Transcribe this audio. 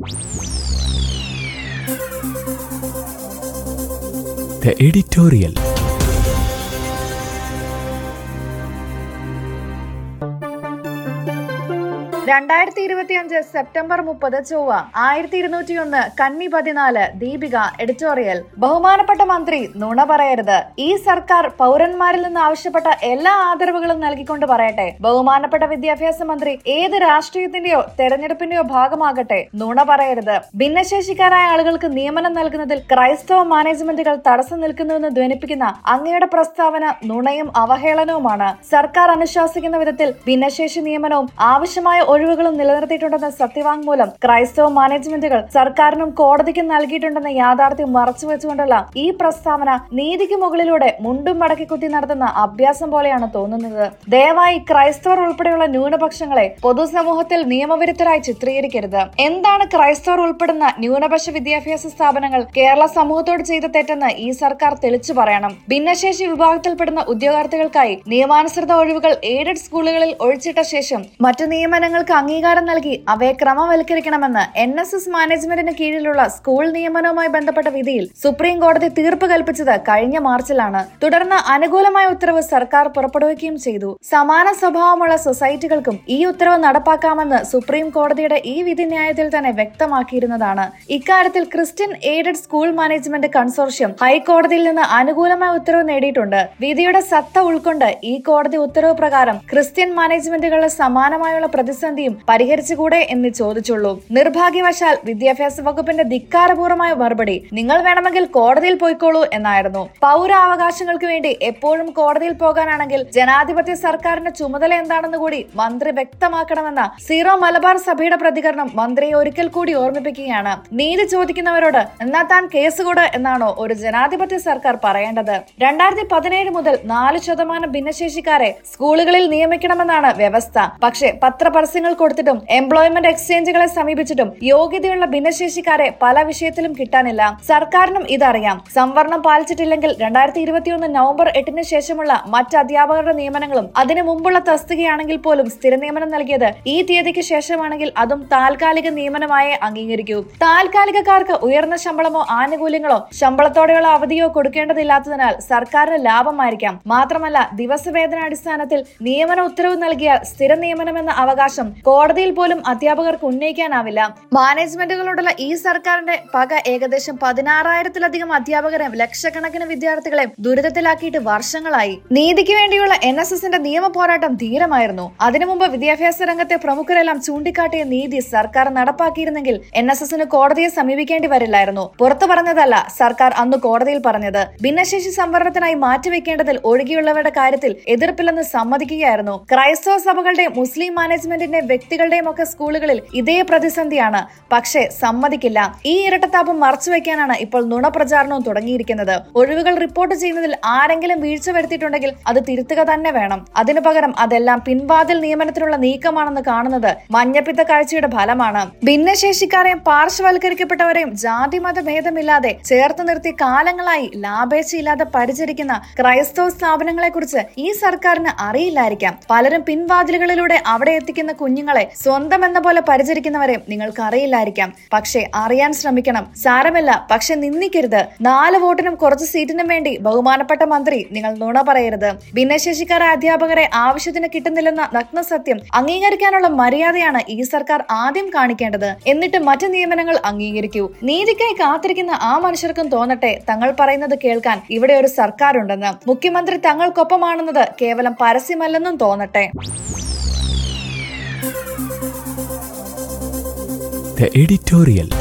The editorial. രണ്ടായിരത്തി ഇരുപത്തിയഞ്ച് September മുപ്പത് ചൊവ്വ ആയിരത്തി ഇരുന്നൂറ്റി ഒന്ന് കന്നി പതിനാല് ദീപിക എഡിറ്റോറിയൽ ബഹുമാനപ്പെട്ട മന്ത്രി നുണ പറയരുത് ഈ സർക്കാർ പൗരന്മാരിൽ നിന്ന് ആവശ്യപ്പെട്ട എല്ലാ ആദരവുകളും നൽകിക്കൊണ്ട് പറയട്ടെ ബഹുമാനപ്പെട്ട വിദ്യാഭ്യാസ മന്ത്രി ഏത് രാഷ്ട്രീയത്തിന്റെയോ തെരഞ്ഞെടുപ്പിന്റെയോ ഭാഗമാകട്ടെ നുണ പറയരുത് ഭിന്നശേഷിക്കാരായ ആളുകൾക്ക് നിയമനം നൽകുന്നതിൽ ക്രൈസ്തവ മാനേജ്മെന്റുകൾ തടസ്സം നിൽക്കുന്നുവെന്ന് ധ്വനിപ്പിക്കുന്ന അങ്ങയുടെ പ്രസ്താവന നുണയും അവഹേളനവുമാണ് സർക്കാർ അനുശാസിക്കുന്ന വിധത്തിൽ ഭിന്നശേഷി നിയമനവും ആവശ്യമായ ഒഴിവുകളും നിലനിർത്തിയിട്ടുണ്ടെന്ന സത്യവാങ്മൂലം ക്രൈസ്തവ മാനേജ്മെന്റുകൾ സർക്കാരിനും കോടതിക്കും നൽകിയിട്ടുണ്ടെന്ന യാഥാർത്ഥ്യം മറച്ചുവെച്ചുകൊണ്ടുള്ള ഈ പ്രസ്താവന നീതിക്ക് മുകളിലൂടെ മുണ്ടും മടക്കി കുത്തി നടത്തുന്ന അഭ്യാസം പോലെയാണ് തോന്നുന്നത് ദയവായി ക്രൈസ്തവർ ഉൾപ്പെടെയുള്ള ന്യൂനപക്ഷങ്ങളെ പൊതുസമൂഹത്തിൽ നിയമവിരുദ്ധരായി ചിത്രീകരിക്കരുത് എന്താണ് ക്രൈസ്തവർ ഉൾപ്പെടുന്ന ന്യൂനപക്ഷ വിദ്യാഭ്യാസ സ്ഥാപനങ്ങൾ കേരള സമൂഹത്തോട് ചെയ്ത തെറ്റെന്ന് ഈ സർക്കാർ തെളിച്ചു പറയണം ഭിന്നശേഷി വിഭാഗത്തിൽപ്പെടുന്ന ഉദ്യോഗാർത്ഥികൾക്കായി നിയമാനുസൃത ഒഴിവുകൾ എയ്ഡഡ് സ്കൂളുകളിൽ ഒഴിച്ചിട്ട ശേഷം മറ്റു നിയമനങ്ങൾക്ക് അംഗീകാരം നൽകി അവയെ ക്രമവൽക്കരിക്കണമെന്ന് എൻ എസ് എസ് മാനേജ്മെന്റിന് കീഴിലുള്ള സ്കൂൾ നിയമനവുമായി ബന്ധപ്പെട്ട വിധിയിൽ സുപ്രീം കോടതി തീർപ്പ് കൽപ്പിച്ചത് കഴിഞ്ഞ മാർച്ചിലാണ് തുടർന്ന് അനുകൂലമായ ഉത്തരവ് സർക്കാർ പുറപ്പെടുവിക്കുകയും ചെയ്തു സമാന സ്വഭാവമുള്ള സൊസൈറ്റികൾക്കും ഈ ഉത്തരവ് നടപ്പാക്കാമെന്ന് സുപ്രീം കോടതിയുടെ ഈ വിധി ന്യായത്തിൽ തന്നെ വ്യക്തമാക്കിയിരുന്നതാണ് ഇക്കാര്യത്തിൽ Christian aided school management consortium ഹൈക്കോടതിയിൽ നിന്ന് അനുകൂലമായ ഉത്തരവ് നേടിയിട്ടുണ്ട് വിധിയുടെ സത്ത ഉൾക്കൊണ്ട് ഈ കോടതി ഉത്തരവ് പ്രകാരം ക്രിസ്ത്യൻ മാനേജ്മെന്റുകളുടെ സമാനമായുള്ള പ്രതിസന്ധിയും പരിഹരിച്ചുകൂടെ എന്ന് ചോദിച്ചുള്ളൂ നിർഭാഗ്യവശാൽ വിദ്യാഭ്യാസ വകുപ്പിന്റെ ധിക്കാരപൂർവമായ മറുപടി നിങ്ങൾ വേണമെങ്കിൽ കോടതിയിൽ പോയിക്കോളൂ എന്നായിരുന്നു പൗരാവകാശങ്ങൾക്ക് വേണ്ടി എപ്പോഴും കോടതിയിൽ പോകാനാണെങ്കിൽ ജനാധിപത്യ സർക്കാരിന്റെ ചുമതല എന്താണെന്ന് കൂടി മന്ത്രി വ്യക്തമാക്കണമെന്ന സീറോ മലബാർ സഭയുടെ പ്രതികരണം മന്ത്രിയെ ഒരിക്കൽ കൂടി ഓർമ്മിപ്പിക്കുകയാണ് നീതി ചോദിക്കുന്നവരോട് എന്നാ താൻ കേസ് കൂട് എന്നാണോ ഒരു ജനാധിപത്യ സർക്കാർ പറയേണ്ടത് രണ്ടായിരത്തി പതിനേഴ് മുതൽ നാല് ശതമാനം ഭിന്നശേഷിക്കാരെ സ്കൂളുകളിൽ നിയമിക്കണമെന്നാണ് വ്യവസ്ഥ പക്ഷേ പത്രപരസ്യങ്ങൾ കൊടുത്തിട്ടും എംപ്ലോയ്മെന്റ് എക്സ്ചേഞ്ചുകളെ സമീപിച്ചിട്ടും യോഗ്യതയുള്ള ഭിന്നശേഷിക്കാരെ പല വിഷയത്തിലും കിട്ടാനില്ല സർക്കാരിനും ഇതറിയാം സംവരണം പാലിച്ചിട്ടില്ലെങ്കിൽ രണ്ടായിരത്തി ഇരുപത്തിയൊന്ന് നവംബർ എട്ടിന് ശേഷമുള്ള മറ്റ് അധ്യാപകരുടെ നിയമനങ്ങളും അതിനു മുമ്പുള്ള തസ്തികയാണെങ്കിൽ പോലും സ്ഥിര നിയമനം നൽകിയത് ഈ തീയതിക്ക് ശേഷമാണെങ്കിൽ അതും താൽക്കാലിക നിയമനമായേ അംഗീകരിക്കൂ താൽക്കാലികക്കാർക്ക് ഉയർന്ന ശമ്പളമോ ആനുകൂല്യങ്ങളോ ശമ്പളത്തോടെയുള്ള അവധിയോ കൊടുക്കേണ്ടതില്ലാത്തതിനാൽ സർക്കാരിന് ലാഭമായിരിക്കാം മാത്രമല്ല ദിവസവേതനാടിസ്ഥാനത്തിൽ നിയമന ഉത്തരവ് നൽകിയ സ്ഥിര നിയമനമെന്ന അവകാശം കോടതിയിൽ പോലും അധ്യാപകർക്ക് ഉന്നയിക്കാനാവില്ല മാനേജ്മെന്റുകളോടുള്ള ഈ സർക്കാരിന്റെ പക ഏകദേശം പതിനാറായിരത്തിലധികം അധ്യാപകരെ ലക്ഷക്കണക്കിന് വിദ്യാർത്ഥികളെ ദുരിതത്തിലാക്കിയിട്ട് വർഷങ്ങളായി നീതിക്ക് വേണ്ടിയുള്ള എൻ എസ് എസിന്റെ നിയമ പോരാട്ടം ധീരമായിരുന്നു അതിനു മുമ്പ് വിദ്യാഭ്യാസ രംഗത്തെ പ്രമുഖരെല്ലാം ചൂണ്ടിക്കാട്ടിയ നീതി സർക്കാർ നടപ്പാക്കിയിരുന്നെങ്കിൽ എൻ എസ് എസിന് കോടതിയെ സമീപിക്കേണ്ടി വരില്ലായിരുന്നു പുറത്തു പറഞ്ഞതല്ല സർക്കാർ അന്ന് കോടതിയിൽ പറഞ്ഞത് ഭിന്നശേഷി സംവരണത്തിനായി മാറ്റിവെക്കേണ്ടതിൽ ഒഴികെയുള്ളവരുടെ കാര്യത്തിൽ എതിർപ്പില്ലെന്ന് സമ്മതിക്കുകയായിരുന്നു ക്രൈസ്തവ സഭകളുടെയും മുസ്ലിം മാനേജ്മെന്റിന്റെയും വ്യക്തികളുടെയും ഒക്കെ സ്കൂളുകളിൽ ഇതേ പ്രതിസന്ധിയാണ് പക്ഷേ സമ്മതിക്കില്ല ഈ ഇരട്ടത്താപം മറച്ചുവെക്കാനാണ് ഇപ്പോൾ നുണപ്രചാരണവും തുടങ്ങിയിരിക്കുന്നത് ഒഴിവുകൾ റിപ്പോർട്ട് ചെയ്യുന്നതിൽ ആരെങ്കിലും വീഴ്ച വരുത്തിയിട്ടുണ്ടെങ്കിൽ അത് തിരുത്തുക തന്നെ വേണം അതിനു പകരം അതെല്ലാം പിൻവാതിൽ നിയമനത്തിനുള്ള നീക്കമാണെന്ന് കാണുന്നത് മഞ്ഞപ്പിത്ത കാഴ്ചയുടെ ഫലമാണ് ഭിന്നശേഷിക്കാരെയും പാർശ്വവൽക്കരിക്കപ്പെട്ടവരെയും ജാതി മത ഭേദമില്ലാതെ ചേർത്ത് നിർത്തി കാലങ്ങളായി ലാഭേച്ഛയില്ലാതെ പരിചരിക്കുന്ന ക്രൈസ്തവ സ്ഥാപനങ്ങളെ കുറിച്ച് ഈ സർക്കാരിന് അറിയില്ലായിരിക്കാം പലരും പിൻവാതിലുകളിലൂടെ അവിടെ എത്തിക്കുന്ന കുഞ്ഞുങ്ങളെ സ്വന്തം എന്ന പോലെ പരിചരിക്കുന്നവരെ നിങ്ങൾക്ക് അറിയില്ലായിരിക്കാം പക്ഷേ അറിയാൻ ശ്രമിക്കണം സാരമില്ല പക്ഷെ നിന്ദിക്കരുത് നാല് വോട്ടിനും കുറച്ച് സീറ്റിനും വേണ്ടി ബഹുമാനപ്പെട്ട മന്ത്രി നിങ്ങൾ നുണ പറയരുത് ഭിന്നശേഷിക്കാരായ അധ്യാപകരെ ആവശ്യത്തിന് കിട്ടുന്നില്ലെന്ന നഗ്നസത്യം അംഗീകരിക്കാനുള്ള മര്യാദയാണ് ഈ സർക്കാർ ആദ്യം കാണിക്കേണ്ടത് എന്നിട്ട് മറ്റു നിയമനങ്ങൾ അംഗീകരിക്കൂ നീതിക്കായി കാത്തിരിക്കുന്ന ആ മനുഷ്യർക്കും തോന്നട്ടെ തങ്ങൾ പറയുന്നത് കേൾക്കാൻ ഇവിടെ ഒരു സർക്കാരുണ്ടെന്ന് മുഖ്യമന്ത്രി തങ്ങൾക്കൊപ്പമാണെന്നത് കേവലം പരസ്യമല്ലെന്നും തോന്നട്ടെ The editorial.